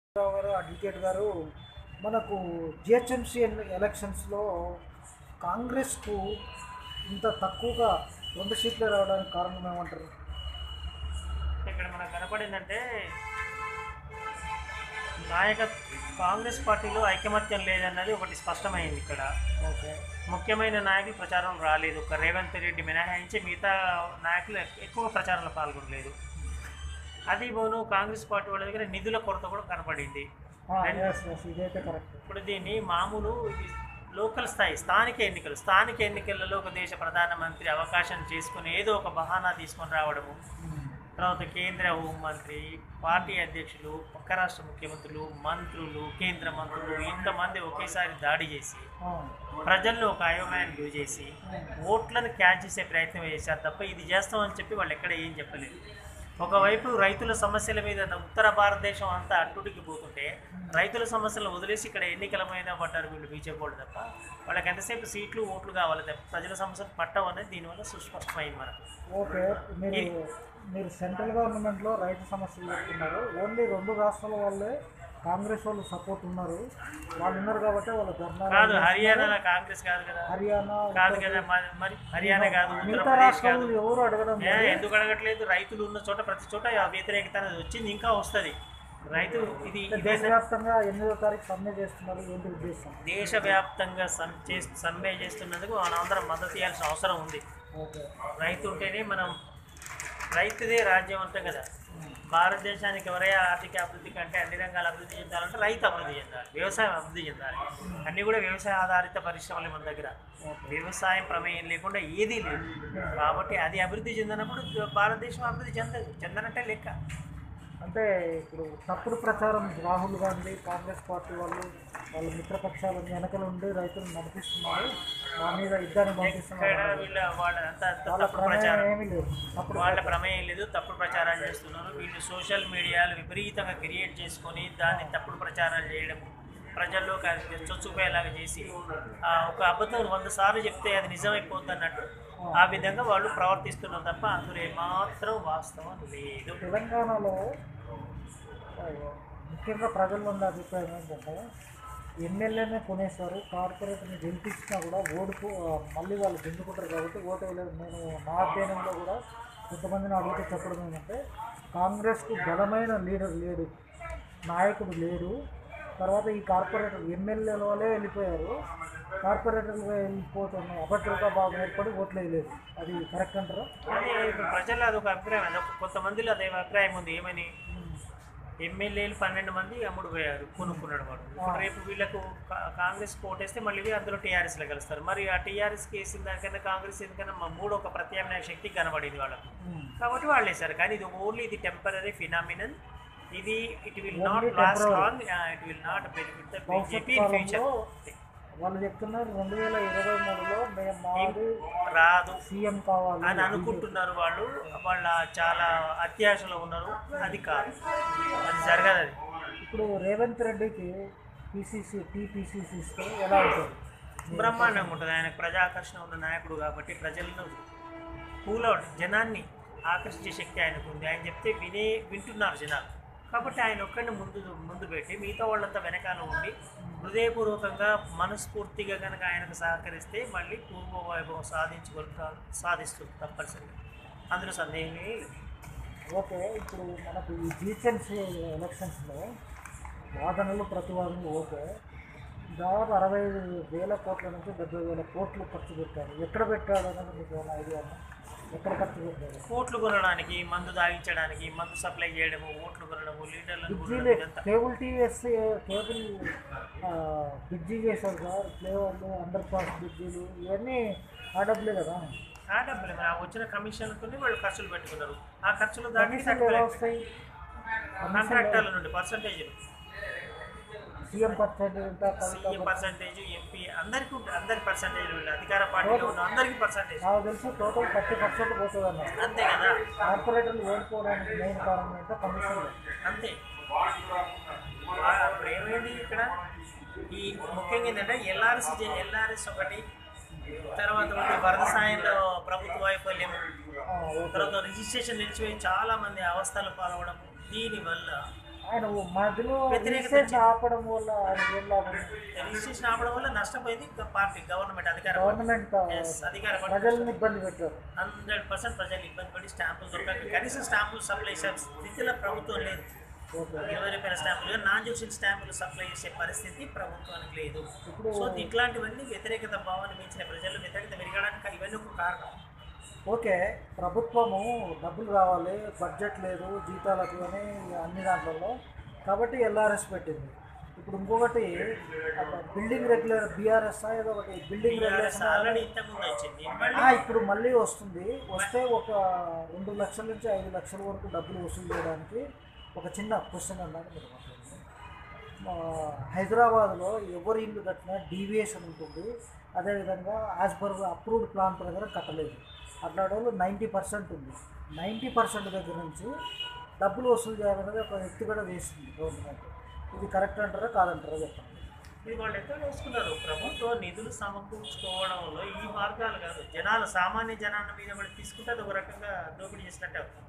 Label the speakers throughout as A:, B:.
A: రావు గారు అడ్వకేట్ గారు మనకు జిహెచ్ఎంసీ ఎలక్షన్స్లో కాంగ్రెస్కు ఇంత తక్కువగా రెండు సీట్లు రావడానికి కారణం ఏమంటారు
B: ఇక్కడ మనకు కనపడిందంటే నాయక కాంగ్రెస్ పార్టీలో ఐకమత్యం లేదన్నది ఒకటి స్పష్టమైంది ఇక్కడ
A: ఓకే
B: ముఖ్యమైన నాయకులు ప్రచారం రాలేదు ఒక రేవంత్ రెడ్డి మినహాయించి మిగతా నాయకులు ఎక్- ఎక్కువ ప్రచారంలో పాల్గొనలేదు అది పోను కాంగ్రెస్ పార్టీ వాళ్ళ దగ్గర నిధుల కొరత కూడా కనపడింది
A: ఎస్ ఎస్ ఇదైతే కరెక్ట్
B: ఇప్పుడు దీన్ని మామూలు ఇది లోకల్ స్థాయి స్థానిక ఎన్నికలు స్థానిక ఎన్నికలలో ఒక దేశ ప్రధానమంత్రి అవకాశం చేసుకుని ఏదో ఒక బహానా తీసుకొని రావడము తర్వాత కేంద్ర హోంమంత్రి పార్టీ అధ్యక్షులు పక్క రాష్ట్ర ముఖ్యమంత్రులు మంత్రులు కేంద్ర మంత్రులు ఇంతమంది ఒకేసారి దాడి చేసి ప్రజల్లో ఒక అయోమయాన్ని గురి చేసి ఓట్లను క్యాచ్ చేసే ప్రయత్నం చేశారు తప్ప ఇది చేస్తామని చెప్పి వాళ్ళు ఎక్కడ ఏం చెప్పలేదు ఒకవైపు రైతుల సమస్యల మీద ఉత్తర భారతదేశం అంతా అట్టుడికి పోతుంటే రైతుల సమస్యలను వదిలేసి ఇక్కడ ఎన్నికల మీద పడ్డారు వీళ్ళు బీజేపీ వాళ్ళు తప్ప వాళ్ళకి ఎంతసేపు సీట్లు ఓట్లు కావాలి తప్ప ప్రజల సమస్యలు పట్టవు అనేది దీనివల్ల సుస్పష్టమైంది మనకు
A: ఓకే మీరు మీరు సెంట్రల్ గవర్నమెంట్లో రైతు సమస్యలు చెప్తున్నారు ఓన్లీ రెండు రాష్ట్రాల వాళ్ళే కాంగ్రెస్ వాళ్ళు సపోర్ట్ ఉన్నారు వాళ్ళు ఉన్నారు కాబట్టి వాళ్ళ ధర్నా
B: కాదు హర్యానా కాంగ్రెస్ కాదు కదా
A: హర్యానా
B: కాదు కదా మరి- మరి హర్యానా కాదు
A: మిగతా
B: ఉత్తరప్రదేశ్ కాదు
A: రాష్ట్రాలు ఎవరు అడగడం
B: ఏ, ఎందుకు అడగట్లేదు రైతులు ఉన్న చోట ప్రతి చోట ఆ వ్యతిరేకత అనేది వచ్చింది ఇంకా వస్తుంది రైతు ఇది ఇదే
A: దేశవ్యాప్తంగా ఎనిమిదో తారీఖు సమ్మె చేస్తున్నారు ఏంటి ఉద్దేశం
B: దేశవ్యాప్తంగా సమ్ చేస్- సమ్మె చేస్తున్నందుకు మనందరం మద్దతు ఇవ్వాల్సిన అవసరం ఉంది
A: ఓకే
B: రైతు ఉంటేనే మనం రైతుదే రాజ్యం అంటాం కదా భారతదేశానికి ఎవరైనా ఆర్థిక అభివృద్ధి కంటే అన్ని రంగాల అభివృద్ధి చెందాలంటే రైతు అభివృద్ధి చెందాలి వ్యవసాయం అభివృద్ధి చెందాలి అన్నీ కూడా వ్యవసాయ ఆధారిత పరిశ్రమలు మన దగ్గర వ్యవసాయం ప్రమేయం లేకుండా ఏదీ లేదు కాబట్టి అది అభివృద్ధి చెందినప్పుడు భారతదేశం అభివృద్ధి చెందదు చెందనట్టే లెక్క
A: అంటే ఇప్పుడు తప్పుడు ప్రచారం రాహుల్ గాంధీ కాంగ్రెస్ పార్టీ వాళ్ళు వాళ్ళ మిత్రపక్షాలను వెనకలు ఉండి రైతులను నడిపిస్తున్నారు మా మీద యుద్ధాన్ని
B: ఇక్కడ
A: పంపిస్తున్నారు
B: వీళ్ళ వాళ్ళ అంతా
A: వాళ్ళ
B: తప్పుడు
A: ప్రమేయం
B: ప్రచారం
A: ఏమీ లేదు తప్పుడు
B: వాళ్ళ ప్రమేయం లేదు తప్పుడు ప్రచారాలు చేస్తున్నారు వీళ్ళు సోషల్ మీడియాలు విపరీతంగా క్రియేట్ చేసుకొని దాన్ని తప్పుడు ప్రచారాలు చేయడం ప్రజల్లోకి అది చొచ్చుకుపోయేలాగా చేసి ఆ, ఒక అబద్ధం వంద సార్లు చెప్తే అది నిజమైపోద్ది అన్నట్టు ఆ విధంగా వాళ్ళు ప్రవర్తిస్తున్నారు తప్ప అందులో ఏమాత్రం వాస్తవం లేదు
A: తెలంగాణలో ఆ, ముఖ్యంగా ప్రజల్లో ఉన్న అభిప్రాయం ఏంటంటే ఎమ్మెల్యేనే కొనేస్తారు కార్పొరేటర్ని గెలిపించినా కూడా ఓడిపో ఆ, మళ్ళీ వాళ్ళు గెలుచుకుంటారు కాబట్టి ఓటు వేయలేదు నేను నా అధ్యయనంలో కూడా కొంతమందిని అడిగితే చెప్పడం ఏంటంటే కాంగ్రెస్కు బలమైన లీడర్ లేడు నాయకుడు లేడు తర్వాత ఈ కార్పొరేటర్ ఎమ్మెల్యేల వాళ్ళే వెళ్ళిపోయారు కార్పొరేటర్లుగా వెళ్ళిపోతున్న అభద్రతా భావం ఏర్పడి ఓట్లు వేయలేదు అది కరెక్ట్ అంటారా
B: కానీ ఇప్పుడు ప్రజల్లో అదొక అభిప్రాయం అదొక కొంతమందిలో అదే అభిప్రాయం ఉంది ఏమని ఎమ్మెల్యేలు పన్నెండు మంది అమ్ముడు పోయారు కొనుక్కున్నాడు వాడు ఇప్పుడు రేపు వీళ్ళకు కా- కాంగ్రెస్ ఓటేస్తే మళ్ళీ వీళ్ళు అందులో టీఆర్ఎస్లో కలుస్తారు మరి ఆ టీఆర్ఎస్కి వేసిన దానికన్నా కాంగ్రెస్ ఎందుకన్నా మా మూడు ఒక ప్రత్యామ్నాయ శక్తి కనబడింది వాళ్ళకు కాబట్టి వాళ్ళు వేశారు కానీ ఇది ఓన్లీ ఇది టెంపరీ ఫినామినన్ ఇది it will not
A: Only
B: last
A: temporary.
B: Long it will not benefit the
A: భవిష్యత్
B: బీజేపీ ఇన్ ఫ్యూచర్
A: కాలంలో వాళ్ళు చెప్తున్నారు రెండు వేల ఇరవై మూడులో మేము మాది
B: రాదు
A: సీఎం కావాలి
B: అని అనుకుంటున్నారు వాళ్ళు వాళ్ళ చాలా అత్యాశలో ఉన్నారు అది కాదు అది జరగదు అది
A: ఇప్పుడు రేవంత్ రెడ్డికి పీసీసీ టీపీసీసీ ఇస్తే ఎలా ఉంటుంది
B: బ్రహ్మాండంగా ఉంటుంది ఆయన ప్రజాకర్షణ ఉన్న నాయకుడు కాబట్టి ప్రజలను పూలౌట్ జనాన్ని ఆకర్షించే శక్తి ఆయనకు ఉంది ఆయన చెప్తే వినే వింటున్నారు జనాలు కాబట్టి ఆయన ఒక్కడిని ముందు ముందు పెట్టి మిగతా వాళ్ళంతా వెనకాల ఉండి హృదయపూర్వకంగా మనస్ఫూర్తిగా కనుక ఆయనకు సహకరిస్తే మళ్ళీ పూర్వ వైభవం సాధించగలుగుతారు సాధిస్తుంది తప్పనిసరిగా అందులో సందేహమే లేదు
A: ఓకే ఇప్పుడు మనకు ఈ జిహెచ్ఎంసీ ఎలక్షన్స్లో వాదనలు ప్రతివాదనలు ఓకే దాదాపు అరవై వేల కోట్ల నుంచి డెబ్బై వేల కోట్లు ఖర్చు పెట్టారు ఎక్కడ పెట్టాడు అనేది మీకు ఏమైనా ఐడియా ఉందా? ఎక్కడ ఖర్చు పెట్టారు
B: ఓట్లు కొనడానికి మందు తాగించడానికి మందు సప్లై చేయడము ఓట్లు కొనడము లీడర్లను కొనడం
A: బ్రిడ్జీలే
B: ఇదంతా
A: కేబుల్ టీవీఎస్ కేబుల్ ఆ, బ్రిడ్జి చేశారు సార్ ఫ్లేవర్లు అండర్ పాస్ బ్రిడ్జీలు ఇవన్నీ ఆడబ్లే కదా
B: ఆ డబ్బులు మరి ఆ వచ్చిన కమిషన్తో వాళ్ళు ఖర్చులు పెట్టుకున్నారు ఆ ఖర్చులు దాటి
A: కమిషన్లు ఎలా వస్తాయి
B: కాంట్రాక్టర్ల నుండి పర్సంటేజ్
A: సీఎం పర్సెంటేజ్ ఎంత
B: సీఎం పర్సంటేజ్ ఎంపీ అందరికీ ఉంటుంది అందరి పర్సంటేజ్ అధికార పార్టీలో ఉన్న అందరికీ పర్సంటేజ్
A: నాకు తెలిసి టోటల్ థర్టీ పర్సెంట్ పోతుంది అన్నారు
B: అంతే కదా
A: కార్పొరేటర్లు ఓడిపోవడానికి మెయిన్ కారణం ఏంటంటే కమిషన్లు
B: అంతే ఆ, ఇప్పుడు ఏమైంది ఇక్కడ ఈ ముఖ్యంగా ఏంటంటే ఎల్ఆర్ఎస్ ఎల్ఆర్ఎస్ ఒకటి తర్వాత ఒకటి వరద సాయంలో ప్రభుత్వ వైఫల్యం
A: ఆ, ఓకే
B: తర్వాత రిజిస్ట్రేషన్ నిలిచిపోయి చాలా మంది అవస్థలు పాల్గొనడం దీనివల్ల
A: ఆయన మధ్యలో
B: వ్యతిరేకత
A: రిజిస్ట్రేషన్ ఆపడం వల్ల ఆయన ఏం లాభం
B: రిజిస్ట్రేషన్ ఆపడం వల్ల నష్టపోయింది పార్టీ గవర్నమెంట్ అధికార
A: గవర్నమెంట్
B: Yes, అధికార
A: ప్రజల్ని ఇబ్బంది పెట్టారు
B: హండ్రెడ్ పర్సెంట్ ప్రజలు ఇబ్బంది పడి స్టాంపులు దొరకక కనీసం స్టాంపులు సప్లై చేసే స్థితిలో ప్రభుత్వం లేదు
A: ఓకే
B: ఇరవై రూపాయల స్టాంపులు నాన్ జూక్షన్ స్టాంపులు సప్లై చేసే పరిస్థితి ప్రభుత్వానికి లేదు
A: ఇప్పుడు
B: సో ఇట్లాంటివన్నీ వ్యతిరేకత భావాన్ని పెంచిన ప్రజలు వ్యతిరేకత పెరగడానికి ఇవన్నీ ఒక కారణం
A: ఓకే ప్రభుత్వము డబ్బులు కావాలి బడ్జెట్ లేదు జీతాలకు అని అన్ని దాంట్లో కాబట్టి ఎల్ఆర్ఎస్ పెట్టింది ఇప్పుడు ఇంకొకటి బిల్డింగ్ రెగ్యులర్ బీఆర్ఎస్ ఏదో ఒకటి బిల్డింగ్ రెగ్యులేషన్
B: ఆల్రెడీ ఇంతకుముందు వచ్చింది
A: ఆ, ఇప్పుడు మళ్ళీ వస్తుంది వస్తే ఒక రెండు లక్షల నుంచి ఐదు లక్షల వరకు డబ్బులు వసూలు చేయడానికి ఒక చిన్న క్వశ్చన్ అన్నాడు మీరు మాట్లాడండి. మా హైదరాబాద్లో ఎవరి ఇల్లు కట్టినా డీవియేషన్ ఉంటుంది అదేవిధంగా యాజ్ పర్ అప్రూవ్డ్ ప్లాన్ ప్రకారం కట్టలేదు అట్లాంటి వాళ్ళు నైంటీ పర్సెంట్ ఉంది నైంటీ పర్సెంట్ దగ్గర నుంచి డబ్బులు వసూలు చేయాలనేది ఒక ఎత్తుగడ వేస్తుంది గవర్నమెంట్ ఇది కరెక్ట్ అంటారా కాదంటారా చెప్పండి
B: ఇది వాళ్ళు ఎక్కడ వేసుకున్నారు ప్రభుత్వం నిధులు సమకూర్చుకోవడంలో ఈ మార్గాలు కాదు జనాలు సామాన్య జనాన్ని మీద కూడా తీసుకుంటే అది ఒక రకంగా దోపిడీ చేసినట్టే అవుతుంది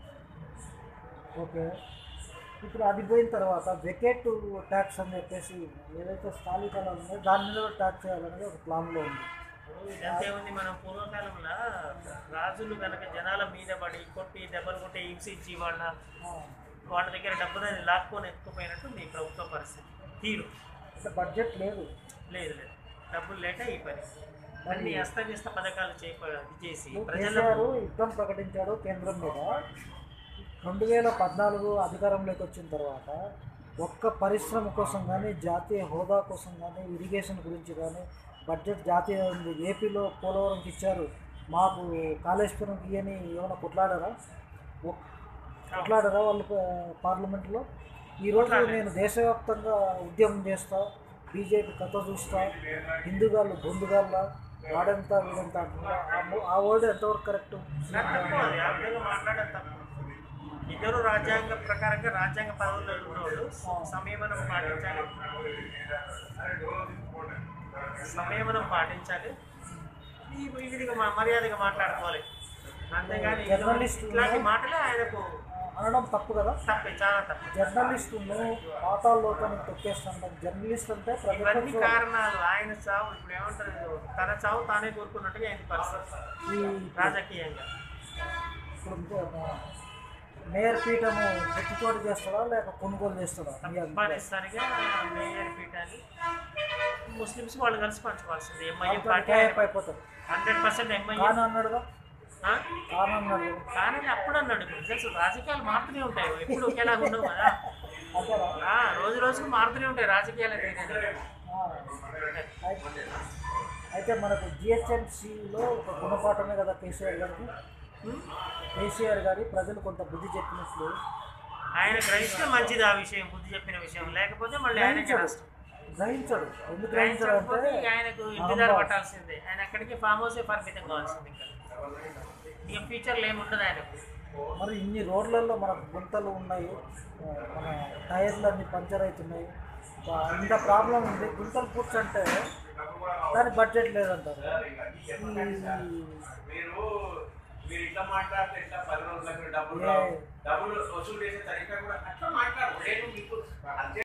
A: ఓకే ఇప్పుడు అది పోయిన తర్వాత వెకేట్ ట్యాక్స్ అని చెప్పేసి ఏదైతే స్థానికాలు ఉన్నాయో దాని మీద కూడా ట్యాక్స్ చేయాలనేది ఒక ప్లాన్లో ఉంది
B: ఇదంతే ఉంది మనం పూర్వకాలంలో రాజులు కనుక జనాల మీద పడి కొట్టి దెబ్బలు కొట్టి హింసించి వాళ్ళ
A: ఆ,
B: వాళ్ళ దగ్గర డబ్బులని లాక్కొని ఎత్తుకుపోయినట్టు మీ ప్రభుత్వ పరిస్థితి తీరు
A: అంటే బడ్జెట్ లేదు
B: లేదు లేదు డబ్బులు లేక ఈ పని అన్ని అస్తవ్యస్త పథకాలు చేయక ఇది చేసి
A: కేసీఆర్
B: ప్రజలకు
A: యుద్ధం ప్రకటించాడు కేంద్రం మీద రెండు వేల పద్నాలుగు అధికారంలోకి వచ్చిన తర్వాత ఒక్క పరిశ్రమ కోసం కానీ జాతీయ హోదా కోసం కానీ ఇరిగేషన్ గురించి కానీ బడ్జెట్ జాతీయ ఉంది ఏపీలో పోలవరంకి ఇచ్చారు మాకు కాళేశ్వరంకి ఇవని ఏమైనా కొట్లాడారా ఒక్- కొట్లాడారా వాళ్ళు పా- పార్లమెంట్లో ఈరోజు నేను దేశవ్యాప్తంగా ఉద్యమం చేస్తా బీజేపీ కథ చూస్తా హిందూగాళ్ళు బొందుగాళ్ళ వాడంతా వీడంతా అంటున్నారు ఆ మో- ఆ వర్డ్ ఎంతవరకు కరెక్ట్
B: తప్పు అది ఆ విధంగా మాట్లాడడం తప్పు ఇద్దరు రాజ్యాంగ ప్రకారంగా రాజ్యాంగ పదవుల్లో ఉన్నవాళ్ళు సంయమనం పాటించాలి సంయమనం పాటించాలి ఈ ఈ విధిగా మా- మర్యాదగా మాట్లాడుకోవాలి అంతేగాని ఇది
A: జర్నలిస్ట్
B: ఇట్లాంటి మాటలే ఆయనకు
A: అనడం తప్పు కదా
B: తప్పే చాలా తప్పు
A: జర్నలిస్టును పాతాల్లోకానికి తొక్కేస్తుంటాం జర్నలిస్ట్ అంటే
B: ఇవన్నీ
A: ప్రభుత్వం
B: కారణాలు ఆయన చావు ఇప్పుడు ఏమంటారు తన చావు తానే కోరుకున్నట్టుగా అయింది పరిస్థితి
A: ఈ
B: రాజకీయంగా
A: ఇప్పుడు ఇంకో- మేయర్ పీఠము ఎత్తుతోటి చేస్తాడా లేక కొనుగోలు చేస్తాడా మీ అభిప్రాయం?
B: తప్పనిసరిగా మేయర్ పీఠాన్ని ముస్లిమ్స్ వాళ్ళు కలిసి పంచుకోవాల్సింది ఎంఐఎం
A: వాళ్ళతో
B: పార్టీ
A: టైప్ అయిపోతాడు
B: హండ్రెడ్ పర్సెంట్ ఎంఐఎం
A: కాను అన్నాడుగా కాను అన్నాడు కదా.
B: కానీ అప్పుడు అన్నాడు ఇప్పుడు తెలుసు రాజకీయాలు మారుతూనే ఉంటాయి ఎప్పుడు ఒకేలా ఉండవు కదా
A: అంతేనా
B: ఆ, రోజు రోజుకు మారుతూనే ఉంటాయి రాజకీయాలు అనేది
A: ఆ. అయితే- అయితే మనకు జిహెచ్ఎంసీలో ఒక గుణపాఠమే కదా కేసీఆర్ గారికి కేసీఆర్ గారి ప్రజలు కొంత బుద్ధి చెప్పినట్లు
B: ఆయన గ్రహిస్తే మంచిది ఆ విషయం బుద్ధి చెప్పిన విషయం లేకపోతే మళ్ళీ ఆయనకి
A: గ్రహించడు
B: నష్టం
A: గ్రహించడు ఎందుకు గ్రహించడు
B: గ్రహించకపోతే
A: అంటే
B: ఇక ఆయనకు ఇంటిదారి పట్టాల్సిందే ఆయన అక్కడికి ఫామ్ హౌసే పరిమితం కావాల్సింది ఇంకా ఇక ఫ్యూచర్లో ఏముండదు ఆయనకు
A: మరి ఇన్ని రోడ్లలో మనకు గుంతలు ఉన్నాయి ఆ, మన టైర్లు అన్ని పంచర్ అవుతున్నాయి ఆ, ఇంత ప్రాబ్లం ఉంది గుంతలు కూర్చుంటే దాని బడ్జెట్ లేదంటారు ఈ
C: మీరు మీరు ఇట్లా మాట్లాడితే ఇట్లా పది రోజులకు డబ్బులు
A: ఏ-
C: రావు డబ్బులు వసూలు చేసే తరిగా కూడా అట్లా మాట్లాడు నేను మీకు